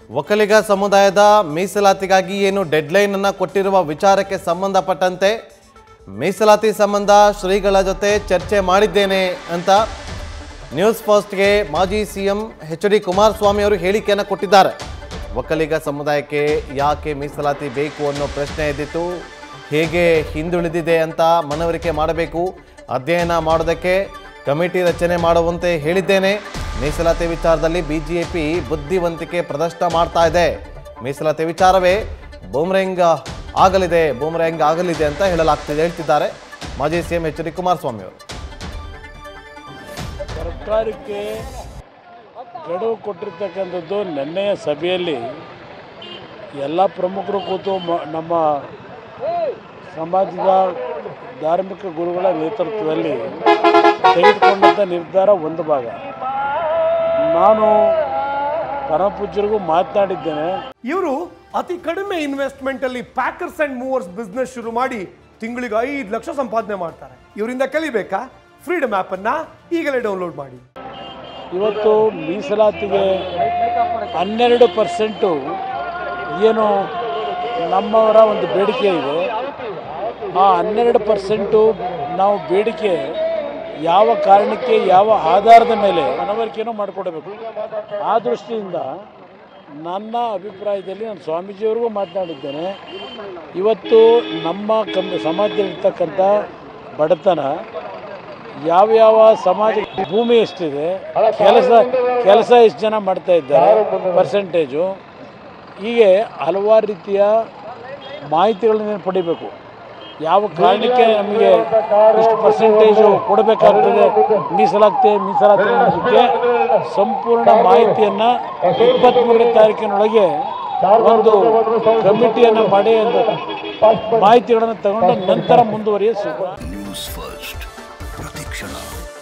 ಒಕ್ಕಲಿಗ ಸಮುದಾಯದ ಮೀಸಲಾತಿಗಾಗಿ ಏನು ಡೆಡ್ಲೈನ್ ಅನ್ನು ಕೊಟ್ಟಿರುವ ವಿಚಾರಕ್ಕೆ ಸಂಬಂಧಪಟ್ಟಂತೆ ಮೀಸಲಾತಿ ಸಂಬಂಧ ಶ್ರೀಗಳ ಜೊತೆ ಚರ್ಚೆ ಮಾಡಿದ್ದೇನೆ ಅಂತ ನ್ಯೂಸ್ ಫಸ್ಟ್ಗೆ ಮಾಜಿ ಸಿಎಂ ಎಚ್ ಡಿ ಕುಮಾರಸ್ವಾಮಿ ಅವರು ಹೇಳಿಕೆಯನ್ನು ಕೊಟ್ಟಿದ್ದಾರೆ ಒಕ್ಕಲಿಗ ಸಮುದಾಯಕ್ಕೆ ಯಾಕೆ ಮೀಸಲಾತಿ ಬೇಕು ಅನ್ನೋ ಪ್ರಶ್ನೆ ಎದ್ದಿತ್ತು ಹೇಗೆ ಹಿಂದುಳಿದಿದೆ ಅಂತ ಮನವರಿಕೆ ಮಾಡಬೇಕು ಅಧ್ಯಯನ ಮಾಡೋದಕ್ಕೆ ಕಮಿಟಿ ರಚನೆ ಮಾಡುವಂತೆ ಹೇಳಿದ್ದೇನೆ ಮೀಸಲಾತಿ ವಿಚಾರದಲ್ಲಿ ಬಿಜೆಪಿ ಬುದ್ಧಿವಂತಿಕೆ ಪ್ರದರ್ಶನ ಮಾಡ್ತಾ ಇದೆ ಮೀಸಲಾತಿ ವಿಚಾರವೇ ಬೂಮ್ರೆಂಗ್ ಆಗಲಿದೆ ಬೂಮ್ರೆಂಗ್ ಆಗಲಿದೆ ಅಂತ ಹೇಳಲಾಗ್ತಿದೆ ಹೇಳ್ತಿದ್ದಾರೆ ಮಾಜಿ ಸಿಎಂ ಎಚ್ ಡಿ ಕುಮಾರಸ್ವಾಮಿ ಅವರು ಸರ್ಕಾರಕ್ಕೆ ಗಡುವು ಕೊಟ್ಟಿರ್ತಕ್ಕಂಥದ್ದು ನಿನ್ನೆಯ ಸಭೆಯಲ್ಲಿ ಎಲ್ಲ ಪ್ರಮುಖರು ಕೂತು ಮ- ನಮ್ಮ ಸಮಾಜದ ಧಾರ್ಮಿಕ ಗುರುಗಳ ನೇತೃತ್ವದಲ್ಲಿ ತೆಗೆದುಕೊಂಡಂಥ ನಿರ್ಧಾರ ಒಂದು ಭಾಗ ನಾನು ಪರಮಪೂಜ್ಯರಿಗೂ ಮಾತನಾಡಿದ್ದೇನೆ ಇವರು ಅತಿ ಕಡಿಮೆ ಇನ್ವೆಸ್ಟ್ಮೆಂಟ್ ಅಲ್ಲಿ ಪ್ಯಾಕರ್ಸ್ ಅಂಡ್ ಮೂವರ್ಸ್ ಬಿಸ್ನೆಸ್ ಶುರು ಮಾಡಿ ತಿಂಗಳಿಗೆ ಐದು ಲಕ್ಷ ಸಂಪಾದನೆ ಮಾಡ್ತಾರೆ ಇವರಿಂದ ಕಲಿಬೇಕಾ ಫ್ರೀಡಮ್ ಆಪ್ ಅನ್ನ ಈಗಲೇ ಡೌನ್ಲೋಡ್ ಮಾಡಿ ಇವತ್ತು ಮೀಸಲಾತಿಗೆ ಹನ್ನೆರಡು ಪರ್ಸೆಂಟು ಏನು ನಮ್ಮವರ ಒಂದು ಬೇಡಿಕೆ ಇದೆ ಆ ಹನ್ನೆರಡು ಪರ್ಸೆಂಟು ನಾವು ಬೇಡಿಕೆ ಯಾವ ಕಾರಣಕ್ಕೆ ಯಾವ ಆಧಾರದ ಮೇಲೆ ಮನವರಿಕೆಯನ್ನು ಮಾಡಿಕೊಡಬೇಕು ಆ ದೃಷ್ಟಿಯಿಂದ ನನ್ನ ಅಭಿಪ್ರಾಯದಲ್ಲಿ ನಾನು ಸ್ವಾಮೀಜಿಯವ್ರಿಗೂ ಮಾತನಾಡಿದ್ದೇನೆ ಇವತ್ತು ನಮ್ಮ ಕಮ್ ಸಮಾಜದಲ್ಲಿರ್ತಕ್ಕಂಥ ಬಡತನ ಯಾವ್ಯಾವ ಸಮಾಜ ಭೂಮಿ ಎಷ್ಟಿದೆ ಕೆಲಸ ಕೆಲಸ ಎಷ್ಟು ಜನ ಮಾಡ್ತಾ ಇದ್ದಾರೆ ಪರ್ಸೆಂಟೇಜು ಹೀಗೆ ಹಲವಾರು ರೀತಿಯ ಮಾಹಿತಿಗಳನ್ನ ಪಡಿಬೇಕು ಯಾವ ಕಾರಣಕ್ಕೆ ನಮಗೆ ಇಷ್ಟು ಪರ್ಸೆಂಟೇಜು ಕೊಡಬೇಕಾಗ್ತದೆ ಮೀಸಲಾಗ್ತದೆ ಮೀಸಲಾತಿ ಅನ್ನೋದಕ್ಕೆ ಸಂಪೂರ್ಣ ಮಾಹಿತಿಯನ್ನು ಇಪ್ಪತ್ತ್ಮೂರನೇ ತಾರೀಕಿನೊಳಗೆ ಒಂದು ಕಮಿಟಿಯನ್ನು ಮಾಡಿ ಒಂದು ಮಾಹಿತಿಗಳನ್ನು ತಗೊಂಡು ನಂತರ ಮುಂದುವರಿಯ ಸೂಕ್ತ ನ್ಯೂಸ್ ಫಸ್ಟ್ ಪ್ರತಿಕ್ಷಣ